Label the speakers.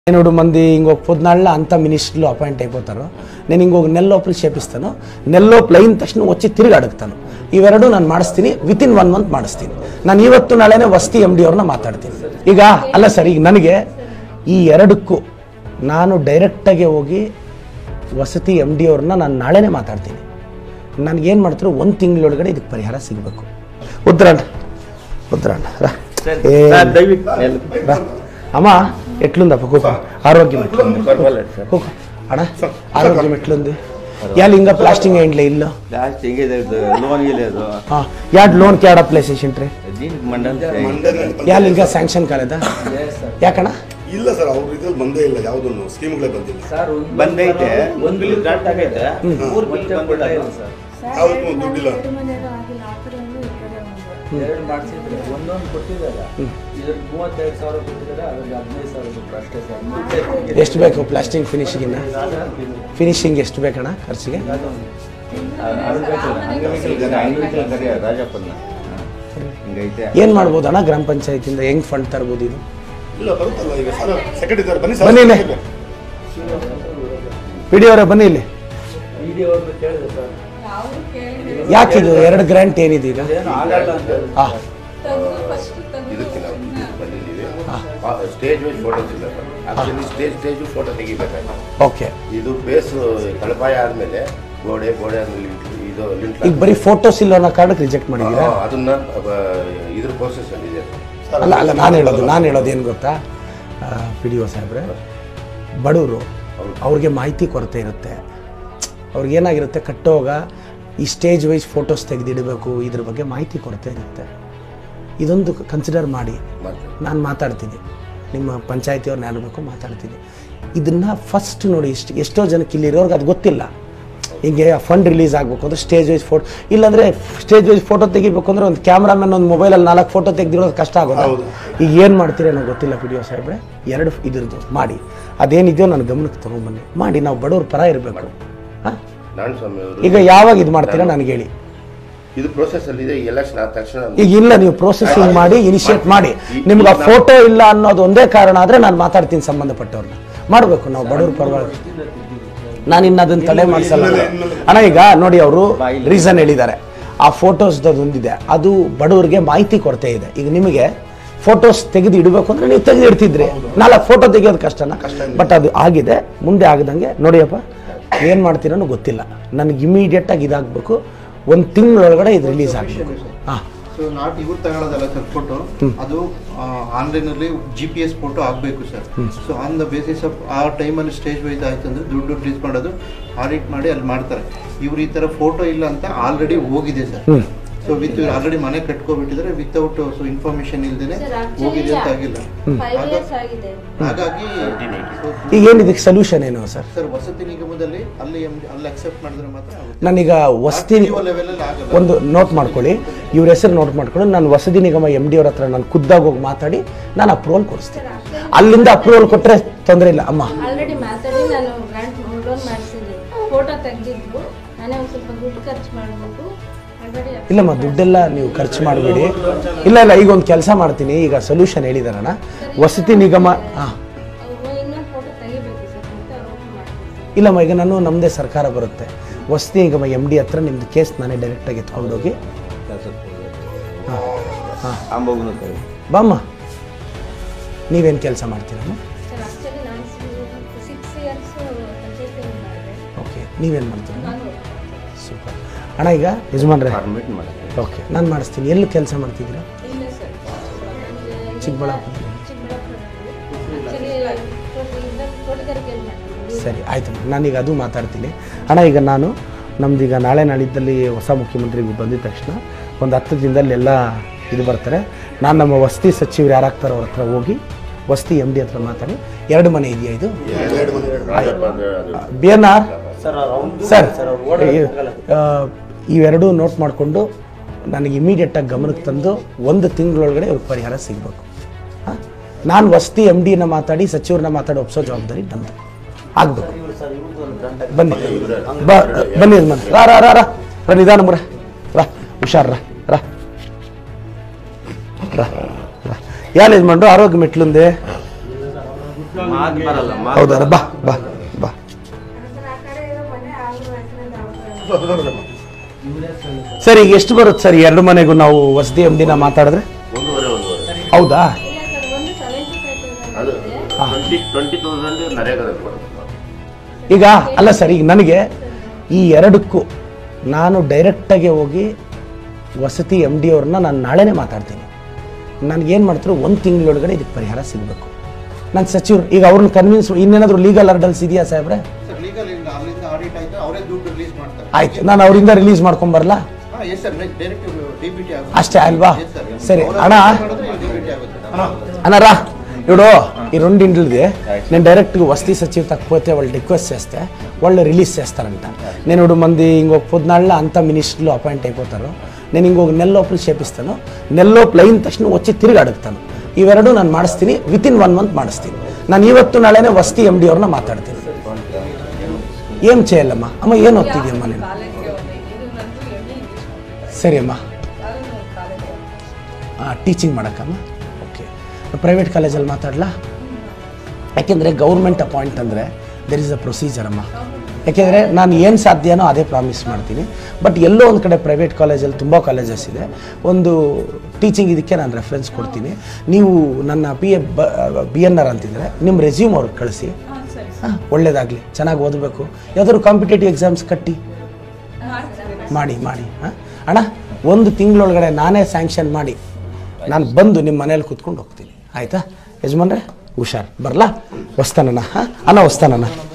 Speaker 1: ఏనుడు మంది ఇంకొక పొద్దునాళ్ళ అంతా మినిస్టర్లు అపాయింట్ అయిపోతారు నేను ఇంకొక నెల లోపల చేపిస్తాను నెల లోపల అయిన తక్షಣ వచ్చి ತಿರುಗಿ ಅಡಗ್ತಾನು ಇವೆರಡು ನಾನು ಮಾಡಿಸ್ತೀನಿ ವಿತ್ ಇನ್ ಒನ್ ಮಂತ್ ಮಾಡಿಸ್ತೀನಿ ನಾನು ಇವತ್ತು ನಾಳೆನೇ ವಸ್ತಿ ಎಮ್ ಡಿ ಅವ್ರನ್ನ ಮಾತಾಡ್ತೀನಿ ಈಗ ಅಲ್ಲ ಸರ್ ಈಗ ನನಗೆ ಈ ಎರಡಕ್ಕೂ ನಾನು ಡೈರೆಕ್ಟಾಗಿ ಹೋಗಿ ವಸತಿ ಎಮ್ ಡಿ ಅವ್ರನ್ನ ನಾನು ನಾಳೆನೇ ಮಾತಾಡ್ತೀನಿ ನನಗೇನು ಮಾಡ್ತಾರೆ ಒಂದು ತಿಂಗಳೊಳಗಡೆ ಇದಕ್ಕೆ ಪರಿಹಾರ ಸಿಗಬೇಕು ಉತ್ತರಾಂಡ ಉತ್ತರಾಂಡ ರಾ ಏ రా అమ్మా ఎట్లుందప్ప కూక ఆరోగ్యం ఎట్లుంది కూక అడ ఆరోగ్యం ఎట్లుంది యాలు ఇంకా ప్లాస్టింగ్ అయ్యిండ్లే ఇల్లు
Speaker 2: లాస్ట్ ఇంకేది లోన్ ఇవ్వలేదు
Speaker 1: యాడ్ లోన్ కి ఆడ అప్లై చేసింట్ರಿ
Speaker 2: దీనికి మండల్
Speaker 1: యాలు ఇంకా శాంక్షన్ కాలేదా ಯಾಕಣ
Speaker 3: ಇಲ್ಲ ಸರ್ ಅವ್ರ ಇದ್ರಲ್ಲಿ ಬಂದೇ ಇಲ್ಲ ಯಾವುದನ್ನು ಸ್ಕೀಮ್ಗಳೇ ಬಂದಿಲ್ಲ
Speaker 2: ಬಂದೈತೆ ಒಂದ್ ಬಿಲ್ ಗ್ರಾಂಟ್ ಆಗೈತೆ ಮೂರ್ ಬಿಲ್ ಬಂದಿಲ್ಲ
Speaker 3: ಯಾವತ್ತೂ ದುಡ್ಡಿಲ್ಲ
Speaker 4: ಎರಡು ಮನೆಯವರು ಆಗಿಲ್ಲ ಆ ಕಡೆ ಒಂದು ಈ ಕಡೆ ಒಂದು
Speaker 5: ಎರಡು ಮಾಡಿಸಿದ್ರೆ ಒಂದೊಂದು ಕೊಟ್ಟಿದ್ದಾರೆ ಇದ್ರ ಮೂವತ್ತೆರಡು ಸಾವಿರ ಕೊಟ್ಟಿದ್ದಾರೆ ಅದ್ರಲ್ಲಿ ಹದಿನೈದು ಸಾವಿರ ಕೊಟ್ಟರು ಅಷ್ಟೇ ಸರ್
Speaker 1: ಎಷ್ಟು ಬೇಕು ಪ್ಲಾಸ್ಟಿಂಗ್ ಫಿನಿಶಿಂಗ್ ಫಿನಿಶಿಂಗ್ ಎಷ್ಟು ಬೇಕಣ್ಣ ಖರ್ಚಿಗೆ
Speaker 2: ಅಂಗವಿಕಲ ಕರೆಯ ರಾಜಪ್ಪನ ಹಿಂಗೈತೆ
Speaker 1: ಏನ್ ಮಾಡ್ಬೋದು ಅಣ್ಣ ಗ್ರಾಮ ಪಂಚಾಯತಿಂದ ಹೆಂಗ್ ಫಂಡ್ ತರ್ಬೋದು ಇದು
Speaker 3: ಇಲ್ಲ ಬರುತ್ತಲ್ಲ ಈಗ ಸರ್ ಸೆಕೆಂಡ್ ಇದ್ದಾರೆ ಬನ್ನಿ
Speaker 1: ಬನ್ನಿ ಇಲ್ಲಿ.
Speaker 3: ಸರ್
Speaker 1: ಪಿ ಡಿ ಅವರೇ ಬನ್ನಿ ಇಲ್ಲಿ
Speaker 5: ಇಡಿ ಅವ್ರದ್ದು ಕೇಳಿದೆ ಸರ್
Speaker 4: ಯಾವುದು ಕೇಳಿದ್ರೆ
Speaker 1: ಯಾಕಿದು ಎರಡು ಗ್ರಾಂಟ್ ಏನಿದೆ ಈಗ
Speaker 5: ಏನು ಆಗಲ್ಲ ಅಂತ
Speaker 1: ಹಾ
Speaker 4: ತೆಗ್ದು ಫಸ್ಟ್ ತೆಗ್ದು
Speaker 6: ಇದಕ್ಕೆ ನಾವು ಇದಕ್ಕೆ ಬಂದಿದ್ದೀವಿ ಸ್ಟೇಜ್ ವೈಸ್ ಫೋಟೋಸ್ ಇಲ್ಲ ಆಕ್ಚುಲಿ ಸ್ಟೇಜ್ ಸ್ಟೇಜ್ ಫೋಟೋ ತೆಗಿಬೇಕಾಗಿ
Speaker 1: ಓಕೆ
Speaker 6: ಇದು ಬೇಸ್ ತಳಪಾಯ ಆದ್ಮೇಲೆ ಗೋಡೆ ಗೋಡೆ ಆದ್ಮೇಲೆ ಇದು ಲಿಂಟ್ಲ
Speaker 1: ಈಗ ಬರೀ ಫೋಟೋಸ್ ಇಲ್ಲ ಅನ್ನೋ ಕಾರಣಕ್ಕೆ ರಿಜೆಕ್ಟ್ ಮಾಡಿದ್ದೀರಾ
Speaker 6: ಹಾ, ಅದನ್ನ ಅಹ್, ಇದ್ರ ಪ್ರೋಸೆಸ್ ಅಲ್ಲಿ ಇದೆ
Speaker 1: ಅಲ್ಲ ಅಲ್ಲ ನಾನು ಹೇಳೋದು ನಾನು ಹೇಳೋದು ಏನು ಗೊತ್ತಾ ಪಿ ಡಿ ಒ ಸಾಹೇಬ್ರೆ ಬಡವರು ಅವ್ರಿಗೆ ಮಾಹಿತಿ ಕೊರತೆ ಇರುತ್ತೆ ಅವ್ರಿಗೆ ಏನಾಗಿರುತ್ತೆ ಕಟ್ಟೋವಾಗ ಈ ಸ್ಟೇಜ್ ವೈಸ್ ಫೋಟೋಸ್ ತೆಗೆದಿಡಬೇಕು ಇದ್ರ ಬಗ್ಗೆ ಮಾಹಿತಿ ಕೊರತೆ ಇರುತ್ತೆ ಇದೊಂದು ಕನ್ಸಿಡರ್ ಮಾಡಿ
Speaker 6: ಮಾಡ್ತೀವಿ.
Speaker 1: ನಾನು ಮಾತಾಡ್ತೀನಿ ನಿಮ್ಮ ಪಂಚಾಯತಿಯವ್ರನ್ನ ಯಾರು ಬೇಕೋ ಮಾತಾಡ್ತೀನಿ ಇದನ್ನು ಫಸ್ಟ್ ನೋಡಿ ಇಷ್ಟು ಎಷ್ಟೋ ಜನಕ್ಕೆ ಇಲ್ಲಿರೋರ್ಗೆ ಅದು ಗೊತ್ತಿಲ್ಲ ಹಿಂಗೆ ಫಂಡ್ ರಿಲೀಸ್ ಆಗಬೇಕು ಅಂದ್ರೆ ಸ್ಟೇಜ್ ವೈಸ್ ಫೋಟೋ ಇಲ್ಲಾಂದರೆ ಸ್ಟೇಜ್ ವೈಸ್ ಫೋಟೋ ತೆಗಿಬೇಕು ಅಂದ್ರೆ ಒಂದು ಕ್ಯಾಮ್ರಾಮನ್ ಒಂದು ಮೊಬೈಲಲ್ಲಿ ನಾಲ್ಕು ಫೋಟೋ ತೆಗೆದಿರೋದು ಕಷ್ಟ ಆಗೋದು
Speaker 3: ಹೌದು.
Speaker 1: ಈಗ ಏನು ಮಾಡ್ತೀರಿ ನನಗೆ ಗೊತ್ತಿಲ್ಲ ಪಿ ಡಿ ಒ ಸಾಹೇಬ್ರೆ ಎರಡು ಇದ್ರದ್ದು ಮಾಡಿ ಅದೇನಿದೆಯೋ ನನ್ನ ಗಮನಕ್ಕೆ ತೊಗೊಂಬನ್ನಿ ಮಾಡಿ ನಾವು ಬಡವ್ರ ಪರ ಇರಬೇಕು ಹಾಂ
Speaker 6: ನಾರಾಯಣ ಸ್ವಾಮಿ ಅವರು
Speaker 1: ಈಗ ಯಾವಾಗ ಇದು ಮಾಡ್ತೀರಾ ನನಗೆ ಹೇಳಿ
Speaker 6: ಇದು ಪ್ರೋಸೆಸ್ ಅಲ್ಲಿ ಇದೆ ಎಲೆಕ್ಷನ್ ಆದ ತಕ್ಷಣ
Speaker 1: ಈಗ ಇಲ್ಲ ನೀವು ಪ್ರೊಸೆಸಿಂಗ್ ಮಾಡಿ ಇನಿಷಿಯೇಟ್ ಮಾಡಿ ನಿಮ್ಗೆ ಆ ಫೋಟೋ ಇಲ್ಲ ಅನ್ನೋದು ಒಂದೇ ಕಾರಣ ಆದರೆ ನಾನು ಮಾತಾಡ್ತೀನಿ ಸಂಬಂಧಪಟ್ಟವ್ರನ್ನ ಮಾಡಬೇಕು ನಾವು ಬಡವ್ರ ಪರವಾಗಿ ನಾನು ಇನ್ನು ಅದನ್ನ ತಡೆ ಮಾಡಿಸಲ್ಲ ಅಣ್ಣ ಈಗ ನೋಡಿ ಅವರು ರೀಸನ್ ಹೇಳಿದ್ದಾರೆ ಆ ಫೋಟೋಸ್ದು ಒಂದಿದೆ ಅದು ಬಡವರಿಗೆ ಮಾಹಿತಿ ಕೊರತೆ ಇದೆ ಈಗ ನಿಮಗೆ ಫೋಟೋಸ್ ತೆಗೆದು ಇಡಬೇಕು ಅಂದ್ರೆ ನೀವು ತೆಗೆದು ಇಡ್ತಿದ್ರಿ ನಾಲ್ಕು ಫೋಟೋ ತೆಗೆಯೋದು ಕಷ್ಟನ ಬಟ್ ಅದು ಆಗಿದೆ ಮುಂದೆ ಆಗದಂಗೆ ನೋಡಿಯಪ್ಪ ಏನು ಮಾಡ್ತೀರೋ ಗೊತ್ತಿಲ್ಲ ನನಗೆ ಇಮಿಡಿಯೇಟ್ ಆಗಿ ಇದಾಗಬೇಕು ಒಂದು ತಿಂಗಳೊಳಗಡೆ ಇದು ರಿಲೀಸ್ ಆಗಬೇಕು ಹಾಂ
Speaker 7: ಸೊ ನಾಟ್ ಇವ್ರು ತಗೊಳ್ಳೋದಲ್ಲ ಸರ್ ಫೋಟೋ ಅದು ಆನ್ಲೈನ್ ಅಲ್ಲಿ ಜಿ ಪಿ ಎಸ್ ಫೋಟೋ ಆಗಬೇಕು sir so on the basis of ಆ ಟೈಮಲ್ಲಿ ಸ್ಟೇಜ್ ವೈಸ್ ಆಯ್ತು ಅಂದ್ರೆ ದುಡ್ಡು ರಿಲೀಸ್ ಮಾಡೋದು ಆಡಿಟ್ ಮಾಡಿ ಅಲ್ಲಿ ಮಾಡ್ತಾರೆ ಇವ್ರು ಈ ತರ ಫೋಟೋ ಇಲ್ಲ ಅಂತ ಆಲ್ರೆಡಿ ಹೋಗಿದೆ ಸರ್ ಸೊ ವಿತ್ ಆಲ್ರೆಡಿ ಮನೆ ಕಟ್ಕೊಬಿಟ್ಟಿದ್ರೆ ವಿತೌಟ್ ಸೊ ಇನ್ಫಾರ್ಮೇಶನ್ ಇಲ್ದೇನೆ
Speaker 4: ಸರ್
Speaker 7: ಹೋಗಿದೆ ಅಂತ ಆಗಿಲ್ಲ
Speaker 4: ಫೈವ್ ಇಯರ್ಸ್ ಆಗಿದೆ
Speaker 7: ಹಾಗಾಗಿ
Speaker 1: ಈಗ ಏನು ಇದಕ್ಕೆ ಸೊಲ್ಯೂಷನ್ ಏನು ಸರ್
Speaker 7: ಸರ್ ವಸತಿ ನಿಗಮದಲ್ಲಿ ಅಲ್ಲಿ ಎಂ- ಅಲ್ಲಿ ಅಕ್ಸೆಪ್ಟ್ ಮಾಡಿದ್ರೆ ಮಾತ್ರ ಆಗುತ್ತೆ
Speaker 1: ನಾನೀಗ ವಸತಿ
Speaker 7: ಲೆವೆಲ್ ಆಗಲ್ಲ
Speaker 1: ಒಂದು ನೋಟ್ ಮಾಡ್ಕೊಳ್ಳಿ ಇವ್ರ ಹೆಸರು ನೋಟ್ ಮಾಡ್ಕೊಂಡು ನಾನು ವಸತಿ ನಿಗಮ ಎಮ್ ಡಿ ಅವ್ರ ಹತ್ರ ನಾನು ಖುದ್ದಾಗಿ ಹೋಗಿ ಮಾತಾಡಿ ನಾನು ಅಪ್ರೂವಲ್ ಕೊಡಿಸ್ತೀನಿ ಅಲ್ಲಿಂದ ಅಪ್ರೂವಲ್ ಕೊಟ್ಟರೆ ತೊಂದರೆ ಇಲ್ಲ ಅಮ್ಮ
Speaker 4: ಆಲ್ರೆಡಿ ಮಾತಾಡಿ ನಾನು ಗ್ರಾಂಟ್ ಲೋನ್ ಮಾಡಿಸಿದ್ದೆ ಫೋಟೋ ತೆಗೆದಿದ್ರು ನಾನೇ ಒಂದು ಸ್ವಲ್ಪ ದುಡ್ಡು ಖರ್ಚು ಮಾಡಬೇಕು ಆಲ್ರೆಡಿ
Speaker 1: ಇಲ್ಲಮ್ಮ ದುಡ್ಡೆಲ್ಲ ನೀವು ಖರ್ಚು ಮಾಡಬೇಡಿ ಇಲ್ಲ ಇಲ್ಲ ಈಗ ಒಂದು ಕೆಲಸ ಮಾಡ್ತೀನಿ ಈಗ ಸೊಲ್ಯೂಷನ್ ಹೇಳಿದಾರಣ್ಣ ವಸತಿ ನಿಗಮ ಹಾಂ
Speaker 4: ಇನ್ನೊಂದು ಫೋಟೋ ತೆಗಿಬೇಕು ಸರ್ ಮತ್ತೆ ಅವ್ರು ಮಾಡ್ತೀನಿ
Speaker 1: ಇಲ್ಲಮ್ಮ ಈಗ ನಾನು ನಮ್ಮದೇ ಸರ್ಕಾರ ಬರುತ್ತೆ ವಸತಿ ನಿಗಮ ಎಮ್ ಡಿ ಹತ್ರ ನಿಮ್ದು ಕೇಸ್ ನಾನೇ ಡೈರೆಕ್ಟಾಗಿ ಎತ್ಕೊಂಡೋಗಿ
Speaker 2: ಅಂಬೋಗುನು ಕರೆ
Speaker 1: ಬಾಮ್ಮ ನೀವೇನು ಕೆಲಸ ಮಾಡ್ತೀರಮ್ಮ
Speaker 4: ಸರ್ ಆಕ್ಚುಲಿ ನಾನು ಸಿಕ್ಸ್ ಇಯರ್ಸ್ ಪಂಚಾಯತಿ ಮಾಡಿದೆ
Speaker 1: ಓಕೆ ನೀವೇನು ಮಾಡ್ತೀರ
Speaker 4: ನಾನು
Speaker 1: ಸೂಪರ್ ಅಣ್ಣ ಈಗ ಯಜಮಾನ್ರೆ
Speaker 2: ಪರ್ಮಿಟ್ ಮಾಡಿದೆ
Speaker 1: ಓಕೆ ನಾನು ಮಾಡಿಸ್ತೀನಿ ಎಲ್ಲಿ ಕೆಲಸ ಮಾಡ್ತಿದ್ದೀರಾ
Speaker 4: ಇಲ್ಲ ಸರ್
Speaker 1: ಚಿಕ್ಕಬಳ್ಳಾಪುರ
Speaker 4: ಚಿಕ್ಕಬಳ್ಳಾಪುರ ಆಕ್ಚುಲಿ ತೋಟಗಾರಿಕೆಯಲ್ಲಿ ಮಾಡ್ತೀನಿ
Speaker 1: ಸರಿ ಆಯ್ತು ನಾನೀಗ ಅದು ಮಾತಾಡ್ತೀನಿ ಅಣ್ಣ ಈಗ ನಾನು ನಮ್ದೀಗ ನಾಳೆ ನಾಳಿದ್ದಲ್ಲಿ ಹೊಸ ಮುಖ್ಯಮಂತ್ರಿಗಳು ಬಂದಿದ ತಕ್ಷಣ ಒಂದು ಹತ್ತು ದಿನದಲ್ಲಿ ಎಲ್ಲ ಇದು ಬರ್ತಾರೆ ನಾನು ನಮ್ಮ ವಸತಿ ಸಚಿವರು ಯಾರಾಗ್ತಾರೋ ಅವ್ರ ಹತ್ರ ಹೋಗಿ ವಸತಿ ಎಮ್ ಡಿ ಹತ್ರ ಮಾತಾಡಿ ಎರಡು ಮನೆ ಇದೆಯಾ ಇದು
Speaker 6: ರಾಜಪ್ಪ ಅಂದ್ರೆ ಅದು
Speaker 1: ಬಿ ಎನ್ ಆರ್
Speaker 5: ಸರ್ ಅವ್ರು
Speaker 1: ಸರ್
Speaker 5: ಸರ್ ಅವ್ರು ಓಡೋದು
Speaker 1: ಆ, ಇವೆರಡೂ ನೋಟ್ ಮಾಡಿಕೊಂಡು ನನಗೆ ಇಮಿಡಿಯೇಟಾಗಿ ಗಮನಕ್ಕೆ ತಂದು ಒಂದು ತಿಂಗಳೊಳಗಡೆ ಇವ್ರಿಗೆ ಪರಿಹಾರ ಸಿಗಬೇಕು ನಾನು ವಸತಿ ಎಮ್ ಡಿನ ಮಾತಾಡಿ ಸಚಿವರನ್ನ ಮಾತಾಡಿ ಒಪ್ಸೋ ಜವಾಬ್ದಾರಿ ನಂದು ಆಗಬೇಕು
Speaker 5: ಇವ್ರು ಸರ್ ಇವ್ರದ್ದು ಒಂದು ಗ್ರಾಂಟ್
Speaker 1: ಬನ್ನಿ ಬ ಬನ್ನಿ ಯಜಮಾನ್ ರಾ ರಾ ರಾ ರಾ ರಾ ನಿಧಾನ ಮುರ ರಾ ಹುಷಾರ್ ರಾ ರಾ ರಾ ರಾ ಯಾರು ಯಜಮಾನ್ರು ಆರೋಗ್ಯ ಮೆಟ್ಲುಂದೆ
Speaker 2: ಮಾತು ಬರಲ್ಲ ಮಾತು
Speaker 1: ಹೌದಾರ ಬಾ ಬಾ ಬಾ
Speaker 4: ಆ ಕಡೆ ಇರೋ ಮನೆ ಅವ್ರ ಹೆಸರಲ್ಲಿ ಅವ್ರ
Speaker 1: ಸರ್ ಈಗ ಎಷ್ಟು ಬರುತ್ತೆ ಸರ್ ಎರಡು ಮನೆಗೂ ನಾವು ವಸತಿ ಎಮ್ ಡಿನ ಮಾತಾಡಿದ್ರೆ
Speaker 6: ಒಂದೂವರೆ ಒಂದೂವರೆ
Speaker 1: ಹೌದಾ
Speaker 4: ಇಲ್ಲ ಸರ್ ಒಂದು ಸೆವೆಂಟಿ ಫೈವ್
Speaker 6: ಅದು
Speaker 4: ತೌಸಂಡ್
Speaker 6: ಟ್ವೆಂಟಿ ಟ್ವೆಂಟಿ ತೌಸಂಡ್ ನರೇಗಾದಲ್ಲಿ ಬರುತ್ತೆ
Speaker 1: ಈಗ ಅಲ್ಲ ಸರ್ ಈಗ ನನಗೆ ಈ ಎರಡಕ್ಕೂ ನಾನು ಡೈರೆಕ್ಟಾಗಿ ಹೋಗಿ ವಸತಿ ಎಮ್ ಡಿ ಅವ್ರನ್ನ ನಾನು ನಾಳೆನೇ ಮಾತಾಡ್ತೀನಿ ನನಗೇನು ಮಾಡ್ತಾರೆ ಒಂದು ತಿಂಗಳೊಳಗಡೆ ಇದಕ್ಕೆ ಪರಿಹಾರ ಸಿಗಬೇಕು ನಾನು ಸಚಿವರು ಈಗ ಅವ್ರನ್ನ ಕನ್ವಿನ್ಸ್ ಇನ್ನೇನಾದರೂ ಲೀಗಲ್ ಅರ್ಡಲ್ಸ್ ಇದೆಯಾ ಸಾಹೇಬ್ರೆ
Speaker 7: ಸರ್ ಲೀಗಲ್ ಇಲ್ಲ ಅಲ್ಲಿಂದ ಆಡಿಟ್ ಆಯ್ತು ಅವರೇ ದುಡ್ಡು ರಿಲೀಸ್ ಮಾಡ್ತಾರೆ
Speaker 1: ಆಯ್ತು ನಾನು ಅವರಿಂದ ರಿಲೀಸ್ ಮಾಡ್ಕೊಂಬರಲ್ಲ
Speaker 7: ಹಾಂ yes sir direct D B T ಆಗುತ್ತೆ
Speaker 1: ಅಷ್ಟೇ ಅಲ್ವಾ
Speaker 7: Yes, sir.
Speaker 1: ಸರಿ
Speaker 7: ಅವ್ರು
Speaker 1: ಅಣ್ಣ
Speaker 7: ಮಾಡಿದ್ರೆ ಡಿ ಬಿ ಟಿ ಆಗುತ್ತೆ
Speaker 1: అన్నారా ఇప్పుడు ఈ రెండింటిది నేను డైరెక్ట్గా వస్తీ సచివ్ తక్కువైతే వాళ్ళు రిక్వెస్ట్ చేస్తే వాళ్ళు రిలీజ్ చేస్తారంట నేను ఇప్పుడు మంది ఇంకొక పొద్దునాళ్ళ అంతా మినిస్టర్లు అపాయింట్ అయిపోతారు నేను ఇంకొక నెల లోపల చేపిస్తాను నెల లోపల అయిన తక్షಣ వచ్చి తిరిగి ಅಡುಗ್ತಾನು ಇವೆರಡು ನಾನು ಮಾಡಿಸ್ತೀನಿ ವಿತ್ ಇನ್ ಒನ್ ಮಂತ್ ಮಾಡಿಸ್ತೀನಿ ನಾನು ಇವತ್ತು ನಾಳೆನೇ ವಸ್ತಿ ಎಮ್ ಡಿ ಅವ್ರನ್ನ ಮಾತಾಡ್ತೀನಿ ఏం చేయాలమ్మా అమ్మ ఏం ఓದ್ತಿದ್ಯಮ್ಮ నేను ಸರಿ ಅಮ್ಮ ಟೀಚಿಂಗ್ ಮಾಡೋಕ್ಕಮ್ಮ ಓಕೆ ಪ್ರೈವೇಟ್ ಕಾಲೇಜಲ್ಲಿ ಮಾತಾಡಲಾ ಯಾಕೆಂದರೆ ಗೌರ್ಮೆಂಟ್ ಅಪಾಯಿಂಟ್ ಅಂದರೆ ದೆರ್ ಇಸ್ ಅ ಪ್ರೊಸೀಜರ್ ಅಮ್ಮ ಯಾಕೆಂದರೆ ನಾನು ಏನು ಸಾಧ್ಯನೋ ಅದೇ ಪ್ರಾಮಿಸ್ ಮಾಡ್ತೀನಿ ಬಟ್ ಎಲ್ಲೋ ಒಂದು ಕಡೆ ಪ್ರೈವೇಟ್ ಕಾಲೇಜಲ್ಲಿ ತುಂಬ ಕಾಲೇಜಸ್ ಇದೆ ಒಂದು ಟೀಚಿಂಗ್ ಇದಕ್ಕೆ ನಾನು ರೆಫರೆನ್ಸ್ ಕೊಡ್ತೀನಿ ನೀವು ನನ್ನ P A B N R ಅಂತಿದ್ರೆ ನಿಮ್ಮ ರೆಸ್ಯೂಮ್ ಅವ್ರಿಗೆ ಕಳಿಸಿ ಹಾಂ ಒಳ್ಳೇದಾಗಲಿ ಚೆನ್ನಾಗಿ ಓದಬೇಕು ಯಾವ್ದಾದ್ರು ಕಾಂಪಿಟೇಟಿವ್ ಎಕ್ಸಾಮ್ಸ್ ಕಟ್ಟಿ ಮಾಡಿ ಮಾಡಿ ಹಾಂ ಅಣ್ಣ ಒಂದು ತಿಂಗಳೊಳಗಡೆ ನಾನೇ ಸ್ಯಾಂಕ್ಷನ್ ಮಾಡಿ ನಾನು ಬಂದು ನಿಮ್ಮ ಮನೇಲಿ ಕೂತ್ಕೊಂಡು ಹೋಗ್ತೀನಿ ಆಯಿತಾ ಯಜಮಾನ್ರೆ ಹುಷಾರ್ ಬರಲಾ ವಸ್ತಾನಣ್ಣ ಹಾಂ ಅಣ್ಣ ವಸ್ತಾನಣ್ಣ